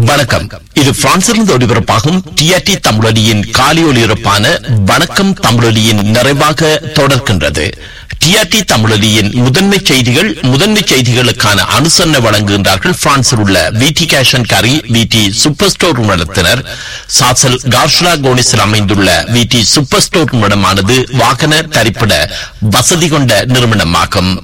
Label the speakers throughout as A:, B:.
A: வணக்கம் இது பிரான்சிலிருந்து ஒளிபரப்பாகும் டிஆர்டி தமிழொலியின் காலி ஒளிபரப்பான வணக்கம் தமிழொலியின் நிறைவாக தொடர்கின்றது டிஆர்டி தமிழொலியின் முதன்மை செய்திகள் முதன்மை செய்திகளுக்கான அனுசரணை வழங்குகின்றார்கள் பிரான்சில் உள்ள விடி கேஷன் கரி விடி சூப்பர் ஸ்டோர் நிறுவனத்தினர் சாசல் கார்ஷ்லா கோனிஸில் அமைந்துள்ள விடி சூப்பர் ஸ்டோர் நிறுவனமானது வாகன தரிப்பிட வசதி கொண்ட நிறுவனமாகும்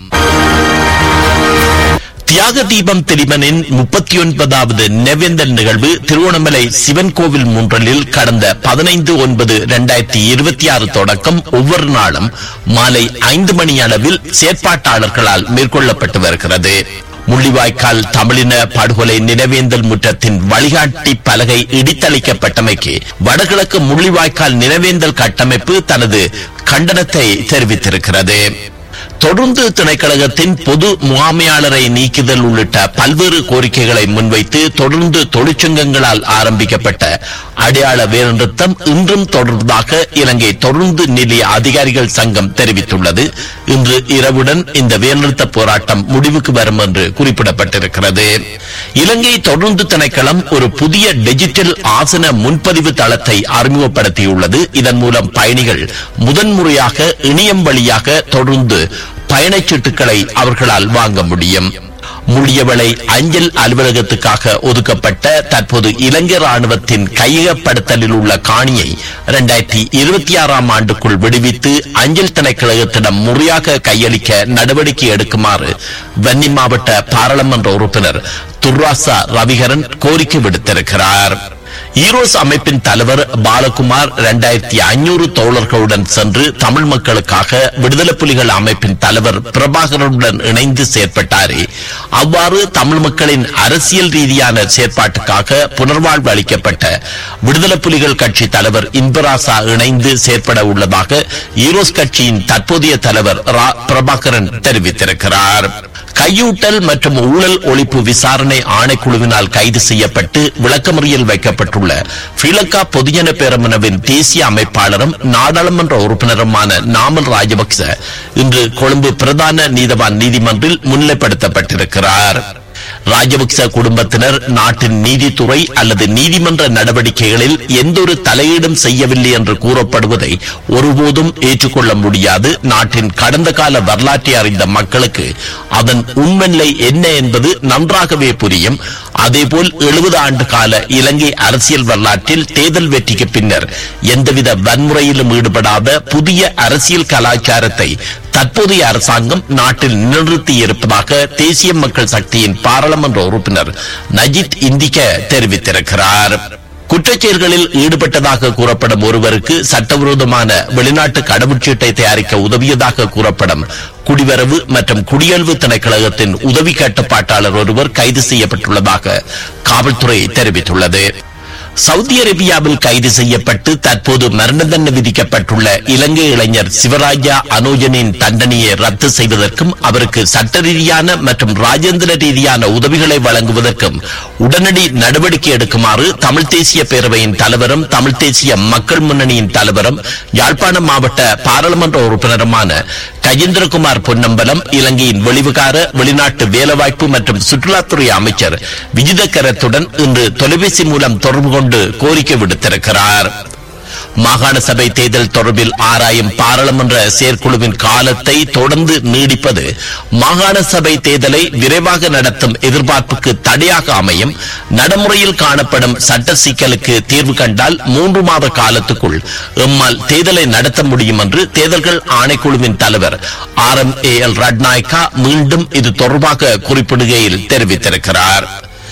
A: தியாக தீபம் திரிமனின் முப்பத்தி ஒன்பதாவது நெவேந்தல் நிகழ்வு திருவண்ணாமலை சிவன் கோவில் முன்றலில் கடந்த பதினைந்து ஒன்பது இரண்டாயிரத்தி இருபத்தி ஆறு தொடக்கம் ஒவ்வொரு நாளும் மாலை ஐந்து மணி அளவில் செயற்பாட்டாளர்களால் மேற்கொள்ளப்பட்டு வருகிறது முள்ளிவாய்க்கால் தமிழின படுகொலை நினைவேந்தல் முற்றத்தின் வழிகாட்டி பலகை இடித்தளிக்கப்பட்டமைக்கு வடகிழக்கு முள்ளிவாய்க்கால் நினைவேந்தல் கட்டமைப்பு தனது கண்டனத்தை தெரிவித்திருக்கிறது தொடர்ந்து திணைக்களகத்தின் பொது முகாமையாளரை நீக்குதல் உள்ளிட்ட பல்வேறு கோரிக்கைகளை முன்வைத்து தொடர்ந்து தொழிற்சங்கங்களால் ஆரம்பிக்கப்பட்ட அடையாள வேலைநிறுத்தம் இன்றும் தொடர்வதாக இலங்கை தொடர்ந்து நிலைய அதிகாரிகள் சங்கம் தெரிவித்துள்ளது இன்று இரவுடன் இந்த வேலைநிறுத்த போராட்டம் முடிவுக்கு வரும் என்று குறிப்பிடப்பட்டிருக்கிறது இலங்கை தொடர்ந்து திணைக்களம் ஒரு புதிய டிஜிட்டல் ஆசன முன்பதிவு தளத்தை அறிமுகப்படுத்தியுள்ளது இதன் மூலம் பயணிகள் முதன்முறையாக இணையம் வழியாக தொடர்ந்து பயணச்சீட்டுகளை அவர்களால் வாங்க முடியும் முள்ளியவளை அஞ்சல் அலுவலகத்துக்காக ஒதுக்கப்பட்ட தற்போது இலங்கை ராணுவத்தின் கையகப்படுத்தலில் உள்ள காணியை இரண்டாயிரத்தி இருபத்தி ஆறாம் ஆண்டுக்குள் விடுவித்து அஞ்சல் திணைக்களகத்திடம் முறையாக கையளிக்க நடவடிக்கை எடுக்குமாறு வன்னி மாவட்ட பாராளுமன்ற உறுப்பினர் துர்ராசா ரவிகரன் கோரிக்கை விடுத்திருக்கிறார் ஈரோஸ் அமைப்பின் தலைவர் பாலகுமார் இரண்டாயிரத்தி ஐநூறு தோழர்களுடன் சென்று தமிழ் மக்களுக்காக விடுதலை புலிகள் அமைப்பின் தலைவர் பிரபாகரனுடன் இணைந்து செயற்பட்டாரே அவ்வாறு தமிழ் மக்களின் அரசியல் ரீதியான செயற்பாட்டுக்காக புனர்வாழ்வு அளிக்கப்பட்ட விடுதலை புலிகள் கட்சி தலைவர் இன்பராசா இணைந்து செயற்பட உள்ளதாக ஈரோஸ் கட்சியின் தற்போதைய தலைவர் ரா பிரபாகரன் தெரிவித்திருக்கிறார் கையூட்டல் மற்றும் ஊழல் ஒழிப்பு விசாரணை ஆணைக்குழுவினால் கைது செய்யப்பட்டு விளக்கமறியல் வைக்கப்பட்டுள்ள ஸ்ரீலங்கா பொதுஜன பேரமுனவின் தேசிய அமைப்பாளரும் நாடாளுமன்ற உறுப்பினருமான நாமல் ராஜபக்ச இன்று கொழும்பு பிரதான நீதவான் நீதிமன்றில் முன்னிலைப்படுத்தப்பட்டிருக்கிறார் ராஜபக்ச குடும்பத்தினர் நாட்டின் நீதித்துறை அல்லது நீதிமன்ற நடவடிக்கைகளில் எந்தொரு தலையீடும் செய்யவில்லை என்று கூறப்படுவதை ஒருபோதும் ஏற்றுக்கொள்ள முடியாது நாட்டின் கடந்த கால வரலாற்றை அறிந்த மக்களுக்கு அதன் உண்மைநிலை என்ன என்பது நன்றாகவே புரியும் அதேபோல் எழுபது ஆண்டு கால இலங்கை அரசியல் வரலாற்றில் தேர்தல் வெற்றிக்கு பின்னர் எந்தவித வன்முறையிலும் ஈடுபடாத புதிய அரசியல் கலாச்சாரத்தை தற்போதைய அரசாங்கம் நாட்டில் நிறுத்தி இருப்பதாக தேசிய மக்கள் சக்தியின் பாராளுமன்ற உறுப்பினர் நஜித் இந்திக தெரிவித்திருக்கிறார் குற்றச்செயல்களில் ஈடுபட்டதாக கூறப்படும் ஒருவருக்கு சட்டவிரோதமான வெளிநாட்டு கடவுச்சீட்டை தயாரிக்க உதவியதாக கூறப்படும் குடிவரவு மற்றும் குடியல்வு திணைக்களகத்தின் உதவி கட்டுப்பாட்டாளர் ஒருவர் கைது செய்யப்பட்டுள்ளதாக காவல்துறை தெரிவித்துள்ளது சவுதி அரேபியாவில் கைது செய்யப்பட்டு தற்போது மரண தண்டனை விதிக்கப்பட்டுள்ள இலங்கை இளைஞர் சிவராஜா அனோஜனின் தண்டனையை ரத்து செய்வதற்கும் அவருக்கு சட்ட ரீதியான மற்றும் ராஜேந்திர ரீதியான உதவிகளை வழங்குவதற்கும் உடனடி நடவடிக்கை எடுக்குமாறு தமிழ் தேசிய பேரவையின் தலைவரும் தமிழ் தேசிய மக்கள் முன்னணியின் தலைவரும் யாழ்ப்பாணம் மாவட்ட பாராளுமன்ற உறுப்பினருமான கஜேந்திரகுமார் பொன்னம்பலம் இலங்கையின் வெளிவிகார வெளிநாட்டு வேலைவாய்ப்பு மற்றும் சுற்றுலாத்துறை அமைச்சர் விஜிதகரத்துடன் இன்று தொலைபேசி மூலம் தொடர்பு கொண்டு கோரிக்கை விடுத்திருக்கிறார் மாகாண சபை தேர்தல் தொடர்பில் ஆராயும் பாராளுமன்ற செயற்குழுவின் காலத்தை தொடர்ந்து நீடிப்பது மாகாண சபை தேர்தலை விரைவாக நடத்தும் எதிர்பார்ப்புக்கு தடையாக அமையும் நடைமுறையில் காணப்படும் சட்ட சிக்கலுக்கு தீர்வு கண்டால் மூன்று மாத காலத்துக்குள் எம்மால் தேர்தலை நடத்த முடியும் என்று தேர்தல்கள் ஆணைக்குழுவின் தலைவர் R M A L Ratnayake மீண்டும் இது தொடர்பாக குறிப்பிடுகையில் தெரிவித்திருக்கிறார்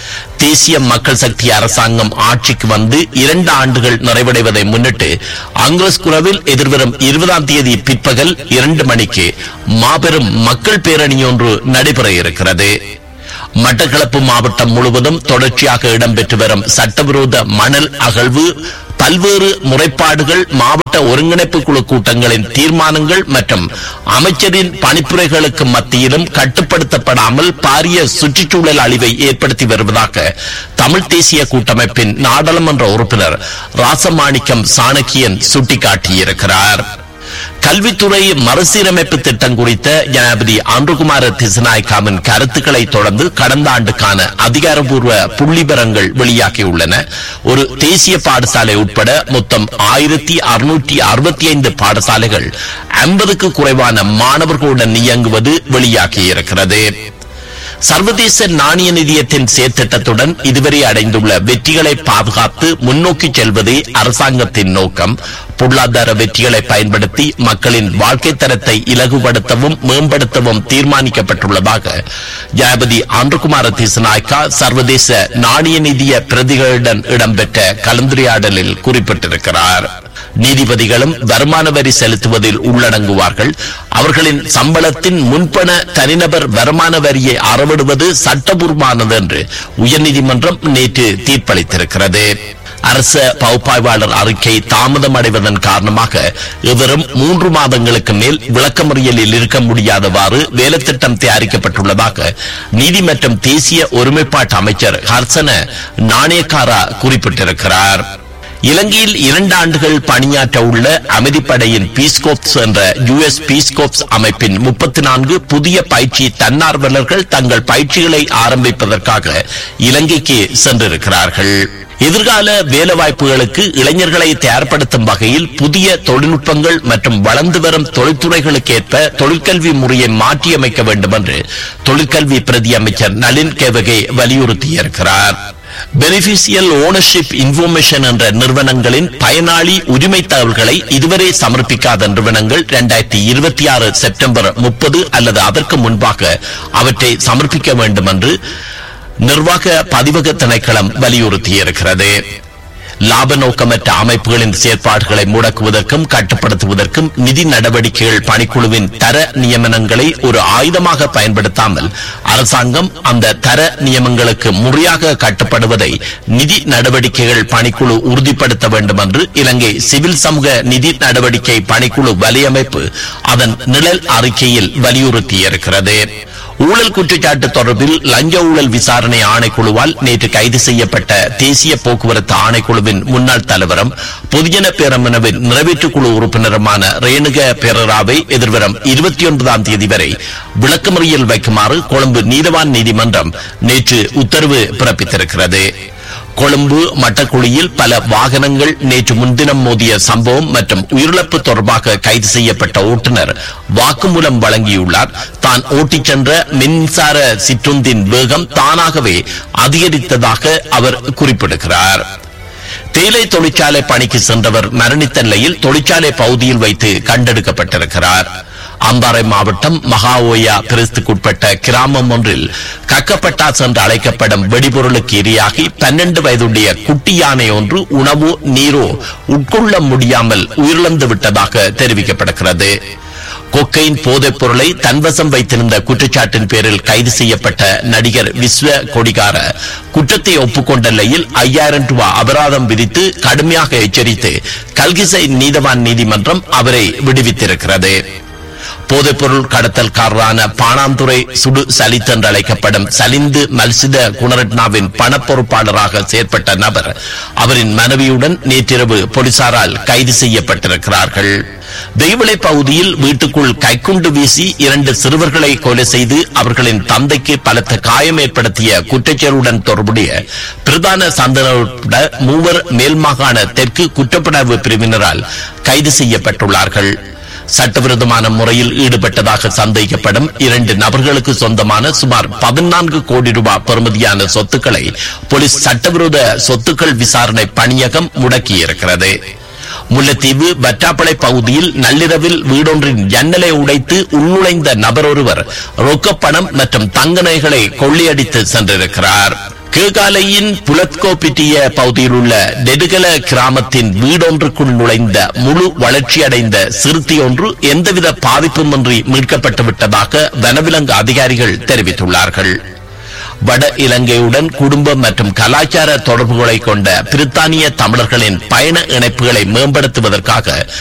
A: தேசிய மக்கள் சக்தி அரசாங்கம் ஆட்சிக்கு வந்து இரண்டு ஆண்டுகள் நிறைவடைவதை முன்னிட்டு ஆங்கிலஸ் குரவில் எதிர்வரும் இருபதாம் தேதி பிற்பகல் இரண்டு மணிக்கு மாபெரும் மக்கள் பேரணி ஒன்று நடைபெற இருக்கிறது மட்டக்களப்பு மாவட்டம் முழுவதும் தொடர்ச்சியாக இடம்பெற்று வரும் சட்டவிரோத மணல் அகழ்வு பல்வேறு முறைப்பாடுகள் மாவட்ட ஒருங்கிணைப்பு குழு கூட்டங்களின் தீர்மானங்கள் மற்றும் அமைச்சரின் பணிப்புரைகளுக்கு மத்தியிலும் கட்டுப்படுத்தப்படாமல் பாரிய சுற்றுச்சூழல் அழிவை ஏற்படுத்தி வருவதாக தமிழ் தேசிய கூட்டமைப்பின் நாடாளுமன்ற உறுப்பினர் ராசமாணிக்கம் சாணக்கியன் சுட்டிக்காட்டியிருக்கிறார் கல்வித்துறை மறுசீரமைப்பு திட்டம் குறித்த ஜனாதிபதி ஆண்டுகுமார திசநாயக்காவின் கருத்துக்களை தொடர்ந்து கடந்த ஆண்டுக்கான அதிகாரப்பூர்வ புள்ளிபரங்கள் வெளியாகியுள்ளன ஒரு தேசிய பாடசாலை உட்பட மொத்தம் ஆயிரத்தி அறுநூற்றி அறுபத்தி ஐந்து பாடசாலைகள் ஐம்பதுக்கு குறைவான மாணவர்களுடன் இயங்குவது வெளியாகியிருக்கிறது சர்வதேச நாணய நிதியத்தின் செயற்திட்டத்துடன் இதுவரை அடைந்துள்ள வெற்றிகளை பாதுகாத்து முன்னோக்கி செல்வதே அரசாங்கத்தின் நோக்கம் பொருளாதார வெற்றிகளை பயன்படுத்தி மக்களின் வாழ்க்கை தரத்தை இலகுபடுத்தவும் மேம்படுத்தவும் தீர்மானிக்கப்பட்டுள்ளதாக ஜனாபதி ஆண்டுகுமார திசநாயக்கா சர்வதேச நாணய நிதிய பிரதிகளுடன் இடம்பெற்ற கலந்துரையாடலில் குறிப்பிட்டிருக்கிறார் நீதிபதிகளும் வருமான வரி செலுத்துவதில் உள்ளடங்குவார்கள் அவர்களின் சம்பளத்தின் முன்பண தனிநபர் வருமான வரியை அறவிடுவது சட்டபூர்வமானது என்று உயர்நீதிமன்றம் நேற்று தீர்ப்பளித்திருக்கிறது அரச பகுப்பாய்வாளர் அறிக்கை தாமதம் அடைவதன் காரணமாக எவரும் மூன்று மாதங்களுக்கு மேல் விளக்கமறியலில் இருக்க முடியாதவாறு வேலைத்திட்டம் தயாரிக்கப்பட்டுள்ளதாக நீதி மற்றும் தேசிய ஒருமைப்பாட்டு அமைச்சர் ஹர்சன நாணயக்காரா குறிப்பிட்டிருக்கிறார் இலங்கையில் இரண்டு ஆண்டுகள் பணியாற்ற உள்ள அமைதிப்படையின் பீஸ்கோப்ஸ் என்ற யுஎஸ் பீஸ்கோப்ஸ் அமைப்பின் முப்பத்தி நான்கு புதிய பயிற்சி தன்னார்வலர்கள் தங்கள் பயிற்சிகளை ஆரம்பிப்பதற்காக இலங்கைக்கு சென்றிருக்கிறார்கள் எதிர்கால வேலைவாய்ப்புகளுக்கு இளைஞர்களை தயார்படுத்தும் வகையில் புதிய தொழில்நுட்பங்கள் மற்றும் வளர்ந்து வரும் தொழில்துறைகளுக்கேற்ப தொழிற்கல்வி முறையை மாற்றியமைக்க வேண்டும் என்று தொழிற்கல்வி பிரதி அமைச்சர் நளின் கேவகே வலியுறுத்தியிருக்கிறார் பெனிஃபிஷியல் ஓனர்ஷிப் இன்ஃபர்மேஷன் என்ற நிறுவனங்களின் பயனாளி உரிமை தகவல்களை இதுவரை சமர்ப்பிக்காத நிறுவனங்கள் இரண்டாயிரத்தி இருபத்தி ஆறு செப்டம்பர் முப்பது அல்லது அதற்கு முன்பாக அவற்றை சமர்ப்பிக்க வேண்டும் என்று நிர்வாக பதிவக திணைக்களம் வலியுறுத்தியிருக்கிறது லாப நோக்கமற்ற அமைப்புகளின் செயற்பாடுகளை முடக்குவதற்கும் கட்டுப்படுத்துவதற்கும் நிதி நடவடிக்கைகள் பணிக்குழுவின் தர நியமனங்களை ஒரு ஆயுதமாக பயன்படுத்தாமல் அரசாங்கம் அந்த தர நியமங்களுக்கு முறையாக கட்டுப்படுவதை நிதி நடவடிக்கைகள் பணிக்குழு உறுதிப்படுத்த வேண்டும் என்று இலங்கை சிவில் சமூக நிதி நடவடிக்கை பணிக்குழு வலையமைப்பு அதன் நிழல் அறிக்கையில் வலியுறுத்தியிருக்கிறது ஊழல் குற்றச்சாட்டு தொடர்பில் லஞ்ச ஊழல் விசாரணை ஆணைக்குழுவால் நேற்று கைது செய்யப்பட்ட தேசிய போக்குவரத்து ஆணைக்குழுவின் முன்னாள் தலைவரும் பொதுஜன பேரமுனவின் நிறைவேற்றுக் குழு உறுப்பினருமான ரேணுக பெரராவை எதிர்வரும் இருபத்தி ஒன்பதாம் தேதி வரை விளக்கமறியல் வைக்குமாறு கொழும்பு நீதவான் நீதிமன்றம் நேற்று உத்தரவு பிறப்பித்திருக்கிறது கொழும்பு மட்டக்குழியில் பல வாகனங்கள் நேற்று முன்தினம் மோதிய சம்பவம் மற்றும் உயிரிழப்பு தொடர்பாக கைது செய்யப்பட்ட ஓட்டுநர் வாக்குமூலம் வழங்கியுள்ளார் தான் ஓட்டிச் சென்ற மின்சார சிற்றுந்தின் வேகம் தானாகவே அதிகரித்ததாக அவர் குறிப்பிடுகிறார் தேயிலை தொழிற்சாலை பணிக்கு சென்றவர் மரணித்த நிலையில் தொழிற்சாலை பகுதியில் வைத்து கண்டெடுக்கப்பட்டிருக்கிறார் அம்பாறை மாவட்டம் மகாஓயா பிரஸ்துக்குட்பட்ட கிராமம் ஒன்றில் கக்கப்பட்டாஸ் என்று அழைக்கப்படும் வெடிபொருளுக்கு இரையாகி பன்னெண்டு வயதுடைய குட்டி யானை ஒன்று உணவோ நீரோ உட்கொள்ள முடியாமல் உயிரிழந்து விட்டதாக தெரிவிக்கப்படுகிறது கொக்கையின் போதைப் பொருளை தன்வசம் வைத்திருந்த குற்றச்சாட்டின் பேரில் கைது செய்யப்பட்ட நடிகர் விஸ்வ கொடிகார குற்றத்தை ஒப்புக்கொண்ட நிலையில் ஐயாயிரம் ரூபாய் அபராதம் விதித்து கடுமையாக எச்சரித்து கல்கிசை நீதவான் நீதிமன்றம் அவரை விடுவித்திருக்கிறது போதைப்பொருள் கடத்தல்காரரான பாணாந்துறை சுடு சலித் என்று அழைக்கப்படும் சலிந்து மல்சித குணரட்னாவின் பணப்பொறுப்பாளராக செயற்பட்ட நபர் அவரின் மனைவியுடன் நேற்றிரவு போலீசாரால் கைது செய்யப்பட்டிருக்கிறார்கள் தெய்வளை பகுதியில் வீட்டுக்குள் கைக்குண்டு வீசி இரண்டு சிறுவர்களை கொலை செய்து அவர்களின் தந்தைக்கு பலத்த காயம் ஏற்படுத்திய குற்றச்செயலுடன் தொடர்புடைய பிரதான சந்தன மூவர் மேல்மாகாண தெற்கு குற்றப்புணர்வு பிரிவினரால் கைது செய்யப்பட்டுள்ளார்கள் சட்டவிரோதமான முறையில் ஈடுபட்டதாக சந்தேகிக்கப்படும் இரண்டு நபர்களுக்கு சொந்தமான சுமார் பதினான்கு கோடி ரூபாய் பெறுமதியான சொத்துக்களை போலீஸ் சட்டவிரோத சொத்துக்கள் விசாரணை பணியகம் முடக்கியிருக்கிறது முல்லைத்தீவு வற்றாப்பளை பகுதியில் நள்ளிரவில் வீடொன்றின் ஜன்னலை உடைத்து உள்நுழைந்த நபர் ஒருவர் ரொக்கப்பணம் மற்றும் தங்க நகைகளை கொள்ளையடித்து சென்றிருக்கிறார் கேகாலையின் புலத்கோபிட்டிய பகுதியில் உள்ள நெடுகல கிராமத்தின் வீடொன்றுக்குள் நுழைந்த முழு வளர்ச்சியடைந்த சிறுத்தை ஒன்று எந்தவித பாதிப்புமின்றி மீட்கப்பட்டு விட்டதாக வனவிலங்கு அதிகாரிகள் தெரிவித்துள்ளார்கள் வட இலங்கையுடன் குடும்ப மற்றும் கலாச்சார தொடர்புகளை கொண்ட பிரித்தானிய தமிழர்களின் பயண இணைப்புகளை மேம்படுத்துவதற்காக